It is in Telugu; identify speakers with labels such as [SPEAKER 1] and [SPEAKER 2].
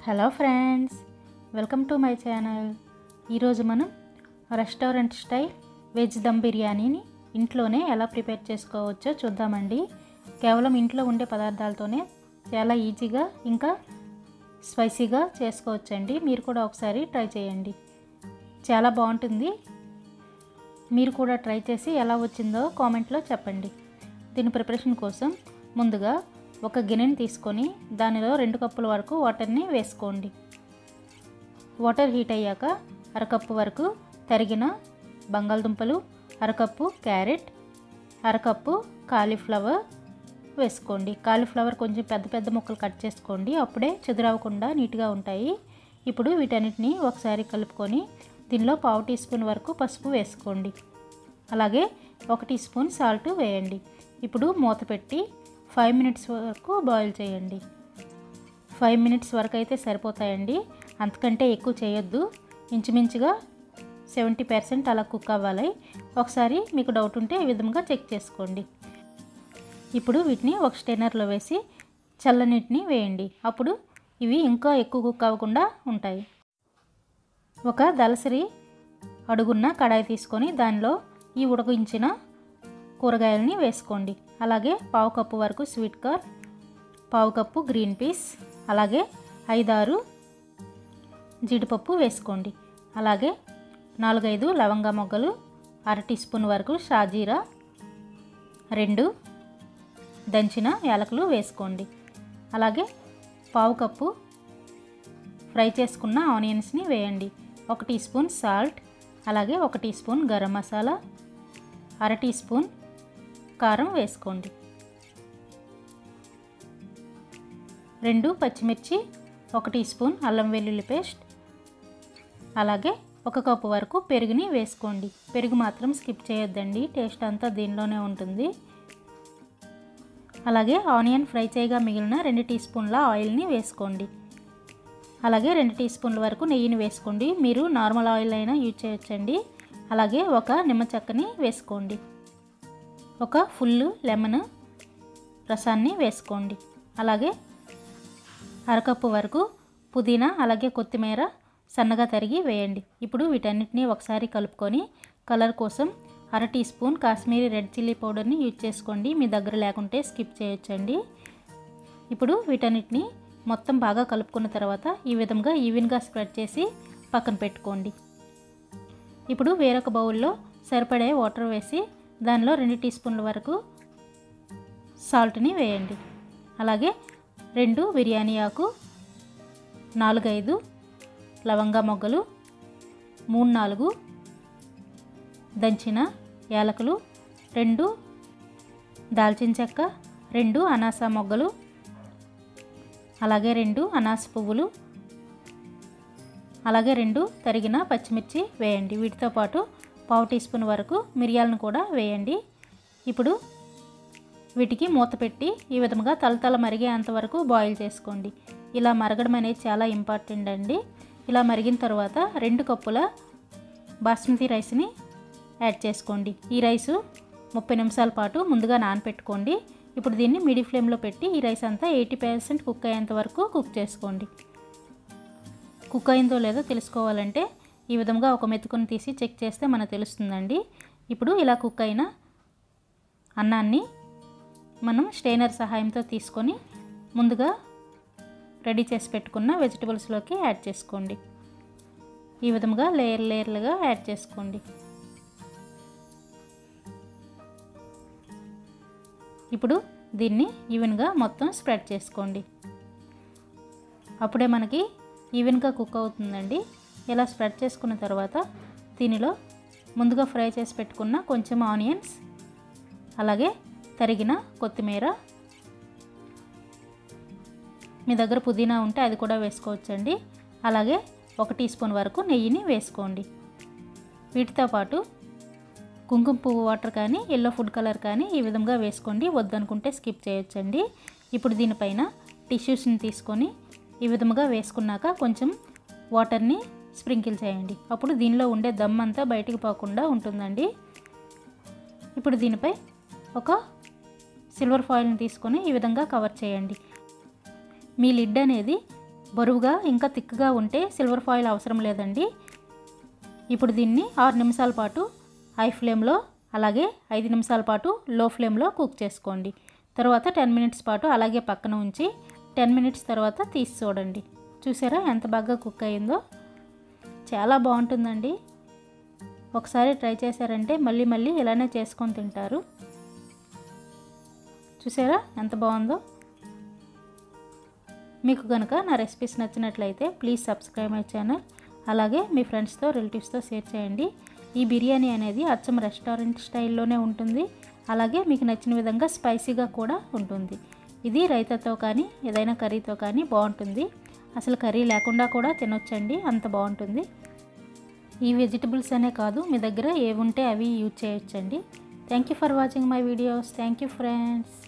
[SPEAKER 1] hello friends welcome to my channel ఈరోజు మనం రెస్టారెంట్ స్టైల్ వెజ్ దమ్ బిర్యానీని ఇంట్లోనే ఎలా ప్రిపేర్ చేసుకోవచ్చో చూద్దామండి కేవలం ఇంట్లో ఉండే పదార్థాలతోనే చాలా ఈజీగా ఇంకా స్పైసీగా చేసుకోవచ్చండి మీరు కూడా ఒకసారి ట్రై చేయండి చాలా బాగుంటుంది మీరు కూడా ట్రై చేసి ఎలా వచ్చిందో కామెంట్లో చెప్పండి దీని ప్రిపరేషన్ కోసం ముందుగా ఒక గిన్నెని తీసుకొని దానిలో రెండు కప్పుల వరకు వాటర్ని వేసుకోండి వాటర్ హీట్ అయ్యాక అరకప్పు వరకు తరిగిన బంగాళదుంపలు అరకప్పు క్యారెట్ అరకప్పు కాలీఫ్లవర్ వేసుకోండి కాలీఫ్లవర్ కొంచెం పెద్ద పెద్ద ముక్కలు కట్ చేసుకోండి అప్పుడే చెదురవకుండా నీట్గా ఉంటాయి ఇప్పుడు వీటన్నిటిని ఒకసారి కలుపుకొని దీనిలో పావు టీ స్పూన్ వరకు పసుపు వేసుకోండి అలాగే ఒక టీ స్పూన్ సాల్ట్ వేయండి ఇప్పుడు మూత పెట్టి ఫైవ్ మినిట్స్ వరకు బాయిల్ చేయండి ఫైవ్ మినిట్స్ వరకు అయితే సరిపోతాయండి అంతకంటే ఎక్కువ చేయొద్దు ఇంచుమించుగా సెవెంటీ పర్సెంట్ అలా కుక్ అవ్వాలి ఒకసారి మీకు డౌట్ ఉంటే ఈ విధంగా చెక్ చేసుకోండి ఇప్పుడు వీటిని ఒక స్టెయినర్లో వేసి చల్లనీటిని వేయండి అప్పుడు ఇవి ఇంకా ఎక్కువ కుక్ అవ్వకుండా ఉంటాయి ఒక దలసరి అడుగున్న కడాయి తీసుకొని దానిలో ఈ ఉడకించిన కూరగాయలని వేసుకోండి అలాగే పావు కప్పు వరకు స్వీట్ కార్న్ పావు కప్పు గ్రీన్ పీస్ అలాగే ఐదారు జీడిపప్పు వేసుకోండి అలాగే నాలుగైదు లవంగ మొగ్గలు అర టీ స్పూన్ వరకు షాజీరా రెండు దంచిన యాలకులు వేసుకోండి అలాగే పావు కప్పు ఫ్రై చేసుకున్న ఆనియన్స్ని వేయండి ఒక టీ స్పూన్ సాల్ట్ అలాగే ఒక టీ స్పూన్ గరం మసాలా అర టీ స్పూన్ కారం వేసుకోండి రెండు పచ్చిమిర్చి ఒక టీ స్పూన్ అల్లం వెల్లుల్లి పేస్ట్ అలాగే ఒక కప్పు వరకు పెరుగుని వేసుకోండి పెరుగు మాత్రం స్కిప్ చేయొద్దండి టేస్ట్ అంతా దీనిలోనే ఉంటుంది అలాగే ఆనియన్ ఫ్రై చేయగా మిగిలిన రెండు టీ స్పూన్ల ఆయిల్ని వేసుకోండి అలాగే రెండు టీ స్పూన్ల వరకు నెయ్యిని వేసుకోండి మీరు నార్మల్ ఆయిల్ అయినా యూజ్ చేయొచ్చండి అలాగే ఒక నిమ్మ చెక్కని వేసుకోండి ఒక ఫుల్ లెమన్ రసాన్ని వేసుకోండి అలాగే అరకప్పు వరకు పుదీనా అలాగే కొత్తిమీర సన్నగా తరిగి వేయండి ఇప్పుడు వీటన్నిటిని ఒకసారి కలుపుకొని కలర్ కోసం అర teaspoon Kashmiri red chilli పౌడర్ని యూజ్ చేసుకోండి మీ దగ్గర లేకుంటే స్కిప్ చేయొచ్చండి ఇప్పుడు వీటన్నిటిని మొత్తం బాగా కలుపుకున్న తర్వాత ఈ విధంగా ఈవెన్గా స్ప్రెడ్ చేసి పక్కన పెట్టుకోండి ఇప్పుడు వేరొక బౌల్లో సరిపడే వాటర్ వేసి దానిలో రెండు టీ స్పూన్ల వరకు సాల్ట్ని వేయండి అలాగే రెండు బిర్యానీ ఆకు నాలుగైదు లవంగా మొగ్గలు మూడు నాలుగు దంచిన యాలకులు రెండు దాల్చిన చెక్క రెండు అనాస మొగ్గలు అలాగే రెండు అనాస పువ్వులు అలాగే రెండు తరిగిన పచ్చిమిర్చి వేయండి వీటితో పాటు పావు టీ స్పూన్ వరకు మిరియాలను కూడా వేయండి ఇప్పుడు వీటికి మూత పెట్టి ఈ విధంగా తలతల మరిగేంత వరకు బాయిల్ చేసుకోండి ఇలా మరగడం అనేది చాలా ఇంపార్టెంట్ అండి ఇలా మరిగిన తర్వాత రెండు కప్పుల బాస్మతి రైస్ని యాడ్ చేసుకోండి ఈ రైసు ముప్పై నిమిషాల పాటు ముందుగా నానపెట్టుకోండి ఇప్పుడు దీన్ని మీడియం ఫ్లేమ్లో పెట్టి ఈ రైస్ అంతా ఎయిటీ పర్సెంట్ కుక్ అయ్యేంత వరకు కుక్ చేసుకోండి కుక్ అయిందో లేదో తెలుసుకోవాలంటే ఈ విధంగా ఒక మెతుకుని తీసి చెక్ చేస్తే మనకు తెలుస్తుందండి ఇప్పుడు ఇలా కుక్ అయిన అన్నాన్ని మనం స్టెయినర్ సహాయంతో తీసుకొని ముందుగా రెడీ చేసి పెట్టుకున్న వెజిటబుల్స్లోకి యాడ్ చేసుకోండి ఈ విధంగా లేయర్ లేయర్లుగా యాడ్ చేసుకోండి ఇప్పుడు దీన్ని ఈవెన్గా మొత్తం స్ప్రెడ్ చేసుకోండి అప్పుడే మనకి ఈవెన్గా కుక్ అవుతుందండి ఇలా స్ప్రెడ్ చేసుకున్న తర్వాత దీనిలో ముందుగా ఫ్రై చేసి పెట్టుకున్న కొంచెం ఆనియన్స్ అలాగే తరిగిన కొత్తిమీర మీ దగ్గర పుదీనా ఉంటే అది కూడా వేసుకోవచ్చండి అలాగే ఒక టీ స్పూన్ వరకు నెయ్యిని వేసుకోండి వీటితో పాటు కుంకుమ పువ్వు వాటర్ కానీ ఎల్లో ఫుడ్ కలర్ కానీ ఈ విధంగా వేసుకోండి వద్దనుకుంటే స్కిప్ చేయొచ్చండి ఇప్పుడు దీనిపైన టిష్యూస్ని తీసుకొని ఈ విధంగా వేసుకున్నాక కొంచెం వాటర్ని స్ప్రింకిల్ చేయండి అప్పుడు దీనిలో ఉండే దమ్ అంతా బయటికి పోకుండా ఉంటుందండి ఇప్పుడు దీనిపై ఒక సిల్వర్ ఫాయిల్ని తీసుకొని ఈ విధంగా కవర్ చేయండి మీ లిడ్ అనేది బరువుగా ఇంకా తిక్కుగా ఉంటే సిల్వర్ ఫాయిల్ అవసరం లేదండి ఇప్పుడు దీన్ని ఆరు నిమిషాల పాటు హై ఫ్లేమ్లో అలాగే ఐదు నిమిషాల పాటు లో ఫ్లేమ్లో కుక్ చేసుకోండి తర్వాత టెన్ మినిట్స్ పాటు అలాగే పక్కన ఉంచి టెన్ మినిట్స్ తర్వాత తీసి చూడండి చూసారా ఎంత బాగా కుక్ అయిందో చాలా బాగుంటుందండి ఒకసారి ట్రై చేశారంటే మళ్ళీ మళ్ళీ ఇలానే చేసుకొని తింటారు చూసారా ఎంత బాగుందో మీకు కనుక నా రెసిపీస్ నచ్చినట్లయితే ప్లీజ్ సబ్స్క్రైబ్ మై ఛానల్ అలాగే మీ ఫ్రెండ్స్తో రిలేటివ్స్తో షేర్ చేయండి ఈ బిర్యానీ అనేది అచ్చం రెస్టారెంట్ స్టైల్లోనే ఉంటుంది అలాగే మీకు నచ్చిన విధంగా స్పైసీగా కూడా ఉంటుంది ఇది రైతాతో కానీ ఏదైనా కర్రీతో కానీ బాగుంటుంది అసలు కర్రీ లేకుండా కూడా తినొచ్చండి అంత బాగుంటుంది ఈ వెజిటబుల్స్ అనే కాదు మీ దగ్గర ఏవి ఉంటే అవి యూజ్ చేయొచ్చండి thank you for watching my videos thank you friends